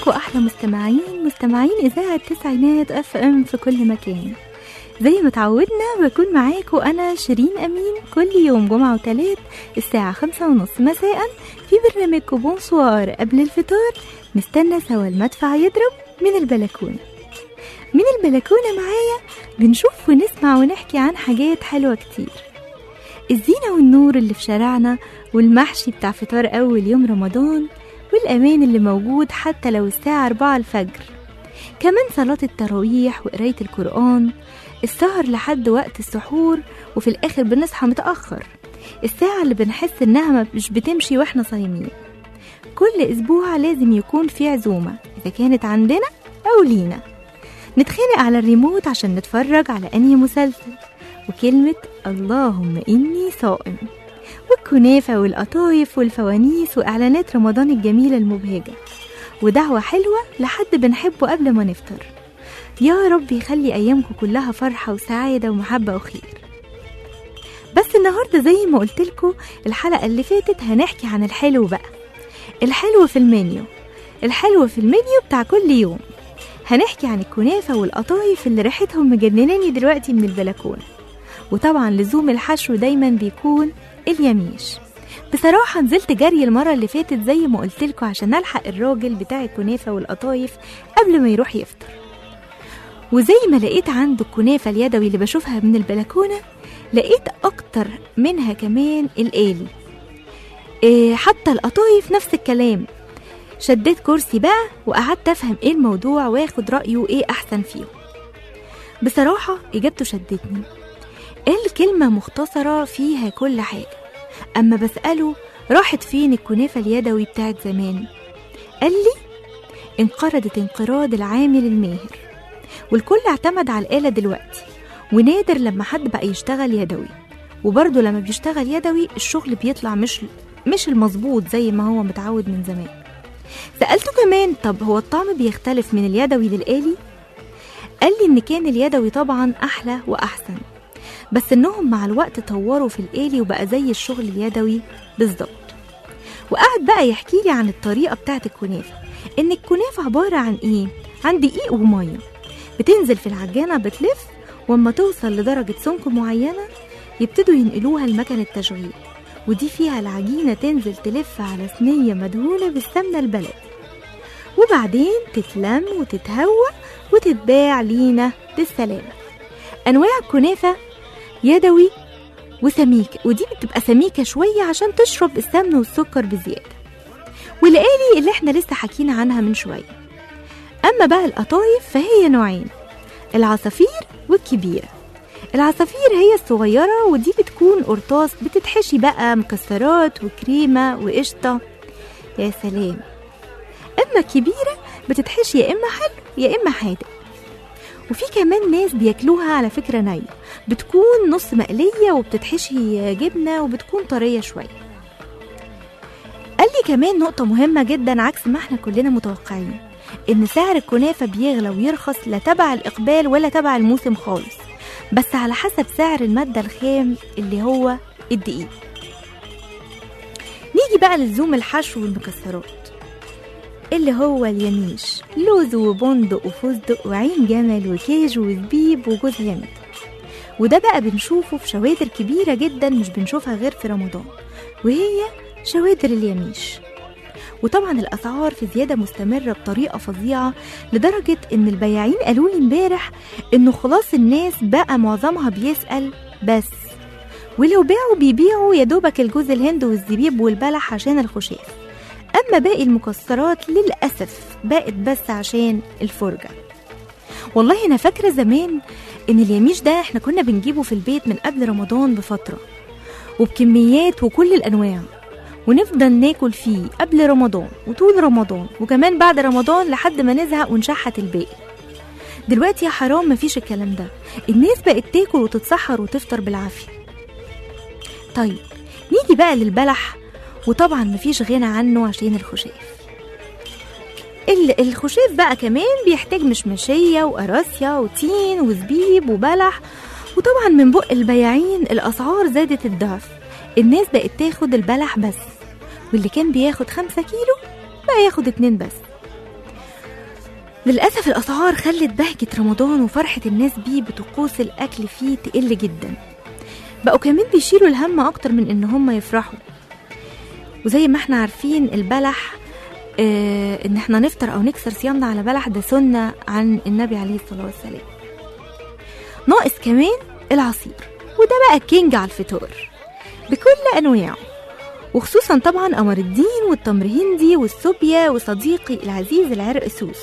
لكم أحلى مستمعين مستمعين إذاعة تسعينات أف أم في كل مكان زي ما تعودنا بكون معاكم أنا شيرين أمين كل يوم جمعة وتلات الساعة خمسة ونص مساء في برنامجكم بونسوار قبل الفطار نستنى سوا المدفع يضرب من البلكونة من البلكونة معايا بنشوف ونسمع ونحكي عن حاجات حلوة كتير الزينة والنور اللي في شارعنا والمحشي بتاع فطار أول يوم رمضان والأمان اللي موجود حتى لو الساعة أربعة الفجر كمان صلاة التراويح وقراية القرآن السهر لحد وقت السحور وفي الآخر بنصحى متأخر الساعة اللي بنحس إنها مش بتمشي وإحنا صايمين كل أسبوع لازم يكون في عزومة إذا كانت عندنا أو لينا نتخانق على الريموت عشان نتفرج على أنهي مسلسل وكلمة اللهم إني صائم والكنافة والقطايف والفوانيس وإعلانات رمضان الجميلة المبهجة ودعوة حلوة لحد بنحبه قبل ما نفطر يا رب يخلي أيامكم كلها فرحة وسعادة ومحبة وخير بس النهاردة زي ما قلتلكوا الحلقة اللي فاتت هنحكي عن الحلو بقى الحلو في المنيو الحلو في المنيو بتاع كل يوم هنحكي عن الكنافة والقطايف اللي ريحتهم مجنناني دلوقتي من البلكونة وطبعا لزوم الحشو دايما بيكون اليميش بصراحة نزلت جري المرة اللي فاتت زي ما قلتلكوا عشان ألحق الراجل بتاع الكنافة والقطايف قبل ما يروح يفطر وزي ما لقيت عنده الكنافة اليدوي اللي بشوفها من البلكونة لقيت أكتر منها كمان الآلي إيه حتى القطايف نفس الكلام شديت كرسي بقى وقعدت أفهم إيه الموضوع وآخد رأيه إيه أحسن فيه بصراحة إجابته شدتني الكلمة مختصرة فيها كل حاجة أما بسأله راحت فين الكنافة اليدوي بتاعت زمان قال لي انقرضت انقراض العامل الماهر والكل اعتمد على الآلة دلوقتي ونادر لما حد بقى يشتغل يدوي وبرضه لما بيشتغل يدوي الشغل بيطلع مش مش المظبوط زي ما هو متعود من زمان سألته كمان طب هو الطعم بيختلف من اليدوي للآلي قال لي إن كان اليدوي طبعا أحلى وأحسن بس إنهم مع الوقت طوروا في الآلي وبقى زي الشغل اليدوي بالظبط وقعد بقى يحكي لي عن الطريقة بتاعت الكنافة إن الكنافة عبارة عن إيه؟ عن دقيق ومية بتنزل في العجانة بتلف واما توصل لدرجة سمك معينة يبتدوا ينقلوها لمكن التشغيل ودي فيها العجينة تنزل تلف على صينية مدهونة بالسمنة البلدي وبعدين تتلم وتتهوى وتتباع لينا بالسلامة أنواع الكنافة يدوي وسميكة ودي بتبقى سميكة شوية عشان تشرب السمن والسكر بزيادة والآلي اللي احنا لسه حكينا عنها من شوية أما بقى القطايف فهي نوعين العصافير والكبيرة العصافير هي الصغيرة ودي بتكون قرطاس بتتحشي بقى مكسرات وكريمة وقشطة يا سلام أما الكبيرة بتتحشي يا إما حلو يا إما حادق وفي كمان ناس بياكلوها على فكرة نية بتكون نص مقلية وبتتحشي جبنة وبتكون طرية شوية قال لي كمان نقطة مهمة جدا عكس ما احنا كلنا متوقعين إن سعر الكنافة بيغلى ويرخص لا تبع الإقبال ولا تبع الموسم خالص بس على حسب سعر المادة الخام اللي هو الدقيق نيجي بقى للزوم الحشو والمكسرات اللي هو اليميش لوز وبندق وفستق وعين جمل وكيج وزبيب وجوز هند وده بقى بنشوفه في شوادر كبيرة جدا مش بنشوفها غير في رمضان وهي شوادر اليميش وطبعا الاسعار في زياده مستمره بطريقه فظيعه لدرجه ان البياعين قالوا لي امبارح انه خلاص الناس بقى معظمها بيسال بس ولو باعوا بيبيعوا يا دوبك الجوز الهند والزبيب والبلح عشان الخشاف اما باقي المكسرات للاسف بقت بس عشان الفرجه والله انا فاكره زمان ان اليميش ده احنا كنا بنجيبه في البيت من قبل رمضان بفتره وبكميات وكل الانواع ونفضل ناكل فيه قبل رمضان وطول رمضان وكمان بعد رمضان لحد ما نزهق ونشحت الباقي دلوقتي يا حرام مفيش الكلام ده الناس بقت تاكل وتتسحر وتفطر بالعافية طيب نيجي بقى للبلح وطبعا مفيش غنى عنه عشان الخشاف ال- الخشاف بقى كمان بيحتاج مشمشية وقراصية وتين وزبيب وبلح وطبعا من بق البياعين الأسعار زادت الضعف الناس بقت تاخد البلح بس واللي كان بياخد خمسة كيلو بقى ياخد اتنين بس للأسف الأسعار خلت بهجة رمضان وفرحة الناس بيه بطقوس الأكل فيه تقل جدا بقوا كمان بيشيلوا الهم أكتر من إن هم يفرحوا وزي ما احنا عارفين البلح اه إن احنا نفطر أو نكسر صيامنا على بلح ده سنة عن النبي عليه الصلاة والسلام ناقص كمان العصير وده بقى الكينج على الفطار بكل أنواعه وخصوصا طبعا قمر الدين والتمر هندي والسوبيا وصديقي العزيز العرق سوس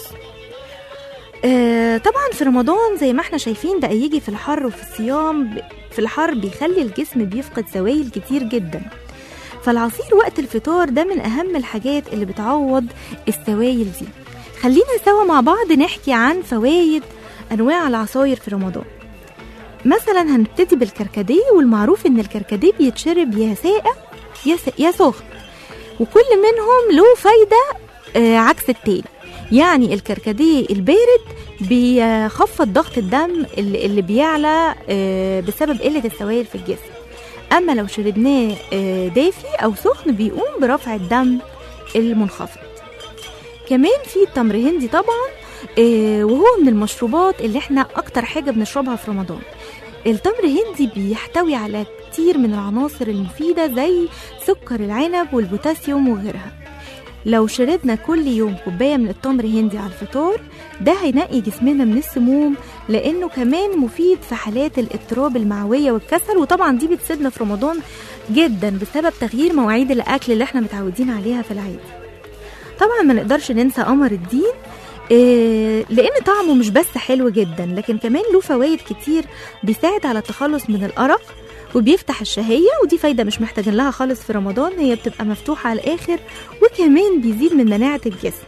آه طبعا في رمضان زي ما احنا شايفين ده يجي في الحر وفي الصيام ب- في الحر بيخلي الجسم بيفقد سوائل كتير جدا فالعصير وقت الفطار ده من اهم الحاجات اللي بتعوض السوائل دي خلينا سوا مع بعض نحكي عن فوائد انواع العصاير في رمضان مثلا هنبتدي بالكركديه والمعروف ان الكركديه بيتشرب يا ساقع يا س- يا سخن وكل منهم له فايدة آه، عكس التاني يعني الكركديه البارد بيخفض ضغط الدم اللي اللي بيعلى آه، بسبب قلة السوائل في الجسم أما لو شربناه آه، دافي أو سخن بيقوم برفع الدم المنخفض كمان في التمر هندي طبعا آه، وهو من المشروبات اللي احنا أكتر حاجة بنشربها في رمضان التمر هندي بيحتوي على كتير من العناصر المفيدة زي سكر العنب والبوتاسيوم وغيرها لو شربنا كل يوم كوباية من التمر هندي على الفطار ده هينقي جسمنا من السموم لأنه كمان مفيد في حالات الاضطراب المعوية والكسل وطبعا دي بتسيبنا في رمضان جدا بسبب تغيير مواعيد الأكل اللي احنا متعودين عليها في العيد طبعا ما نقدرش ننسى قمر الدين إيه لان طعمه مش بس حلو جدا لكن كمان له فوائد كتير بيساعد على التخلص من الارق وبيفتح الشهية ودي فايدة مش محتاجين لها خالص في رمضان هي بتبقى مفتوحة على الآخر وكمان بيزيد من مناعة الجسم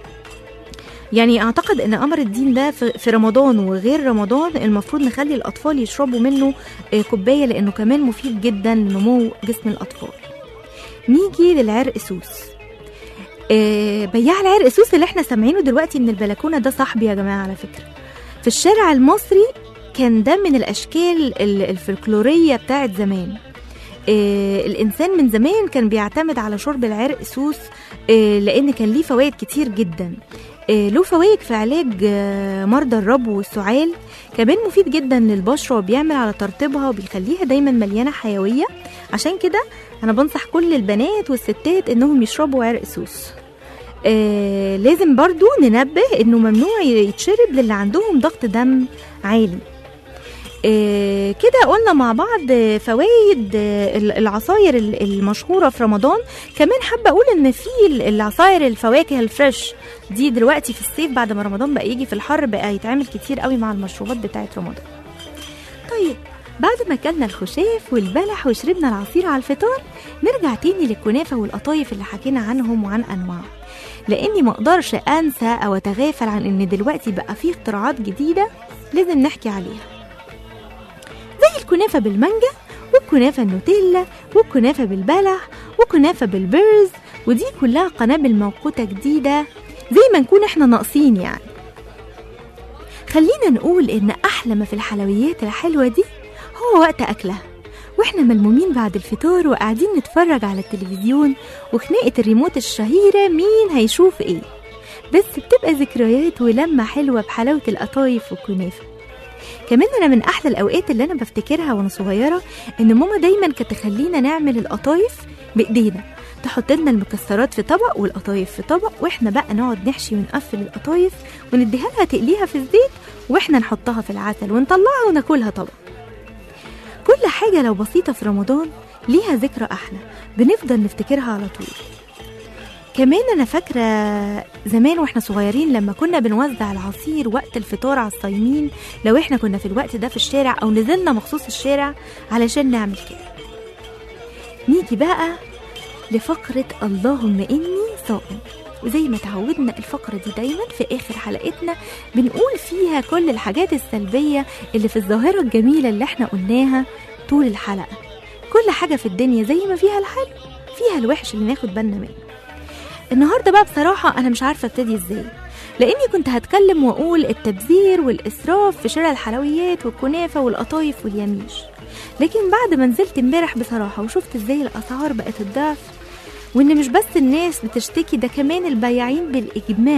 يعني أعتقد إن قمر الدين ده في في رمضان وغير رمضان المفروض نخلي الأطفال يشربوا منه آه، كوباية لأنه كمان مفيد جدا لنمو جسم الأطفال نيجي للعرق سوس آه، بياع العرق سوس اللي احنا سامعينه دلوقتي من البلكونه ده صاحبي يا جماعه على فكره في الشارع المصري كان ده من الاشكال ال- الفلكلوريه بتاعت زمان آه، الانسان من زمان كان بيعتمد على شرب العرق سوس آه، لان كان ليه فوائد كتير جدا آه، له فوائد في علاج آه، مرضى الربو والسعال كمان مفيد جدا للبشره وبيعمل على ترطيبها وبيخليها دايما مليانه حيويه عشان كده انا بنصح كل البنات والستات انهم يشربوا عرق سوس آه لازم برضو ننبه انه ممنوع يتشرب للي عندهم ضغط دم عالي آه كده قلنا مع بعض آه، فوائد آه، العصاير ال- المشهوره في رمضان كمان حابه اقول ان في ال- العصاير الفواكه الفريش دي دلوقتي في الصيف بعد ما رمضان بقى يجي في الحر بقى يتعمل كتير قوي مع المشروبات بتاعه رمضان طيب بعد ما كلنا الخشاف والبلح وشربنا العصير على الفطار نرجع تاني للكنافة والقطايف اللي حكينا عنهم وعن أنواعهم لأني ما أقدرش أنسى أو أتغافل عن إن دلوقتي بقى فيه اختراعات جديدة لازم نحكي عليها زي الكنافة بالمانجا والكنافة النوتيلا والكنافة بالبلح وكنافة بالبرز ودي كلها قنابل موقوتة جديدة زي ما نكون احنا ناقصين يعني خلينا نقول إن أحلى ما في الحلويات الحلوة دي هو وقت أكلها واحنا ملمومين بعد الفطار وقاعدين نتفرج على التلفزيون وخناقة الريموت الشهيرة مين هيشوف ايه بس بتبقى ذكريات ولمة حلوة بحلاوة القطايف والكنافة كمان انا من احلى الاوقات اللي انا بفتكرها وانا صغيره ان ماما دايما كانت تخلينا نعمل القطايف بايدينا تحط لنا المكسرات في طبق والقطايف في طبق واحنا بقى نقعد نحشي ونقفل القطايف ونديها لها تقليها في الزيت واحنا نحطها في العسل ونطلعها وناكلها طبعا كل حاجة لو بسيطة في رمضان ليها ذكرى أحلى بنفضل نفتكرها على طول كمان أنا فاكرة زمان وإحنا صغيرين لما كنا بنوزع العصير وقت الفطار على الصايمين لو إحنا كنا في الوقت ده في الشارع أو نزلنا مخصوص الشارع علشان نعمل كده نيجي بقى لفقرة اللهم إني صائم وزي ما تعودنا الفقرة دي دايما في آخر حلقتنا بنقول فيها كل الحاجات السلبية اللي في الظاهرة الجميلة اللي احنا قلناها طول الحلقة كل حاجة في الدنيا زي ما فيها الحلو فيها الوحش اللي ناخد بالنا منه النهاردة بقى بصراحة أنا مش عارفة ابتدي ازاي لأني كنت هتكلم وأقول التبذير والإسراف في شراء الحلويات والكنافة والقطايف واليميش لكن بعد ما نزلت امبارح بصراحة وشفت ازاي الأسعار بقت الضعف وإن مش بس الناس بتشتكي ده كمان البياعين بالإجماع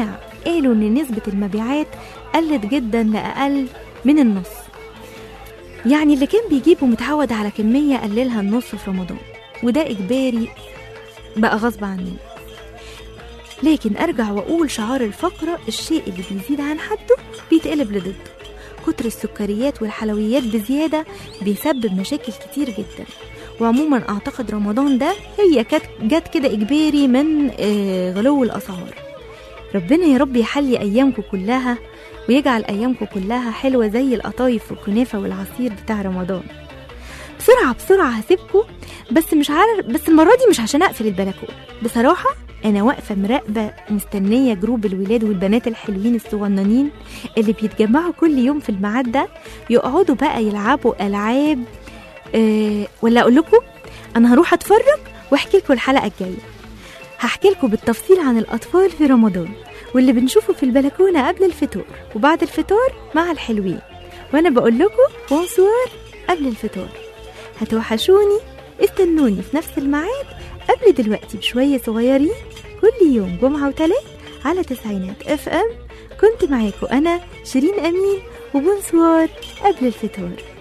قالوا إن نسبة المبيعات قلت جدا لأقل من النص يعني اللي كان بيجيبه متعود على كمية قللها النص في رمضان وده إجباري بقى غصب عننا لكن أرجع وأقول شعار الفقرة الشيء اللي بيزيد عن حده بيتقلب لضده كتر السكريات والحلويات بزيادة بيسبب مشاكل كتير جدا وعموما أعتقد رمضان ده هي كانت جت كده إجباري من آه، غلو الأسعار ربنا يا رب يحلي أيامكم كلها ويجعل أيامكم كلها حلوة زي القطايف والكنافة والعصير بتاع رمضان بسرعة بسرعة هسيبكم بس مش عارف بس المرة دي مش عشان أقفل البلكونة بصراحة أنا واقفة مراقبة مستنية جروب الولاد والبنات الحلوين الصغننين اللي بيتجمعوا كل يوم في الميعاد ده يقعدوا بقى يلعبوا ألعاب أه ولا أقول لكم أنا هروح أتفرج وأحكي لكم الحلقة الجاية هحكي لكم بالتفصيل عن الأطفال في رمضان واللي بنشوفه في البلكونة قبل الفطور وبعد الفطار مع الحلوين وأنا بقول لكم بونسوار قبل الفطار هتوحشوني استنوني في نفس الميعاد قبل دلوقتي بشوية صغيرين كل يوم جمعة وتلات على تسعينات اف ام كنت معاكم أنا شيرين أمين وبونسوار قبل الفطار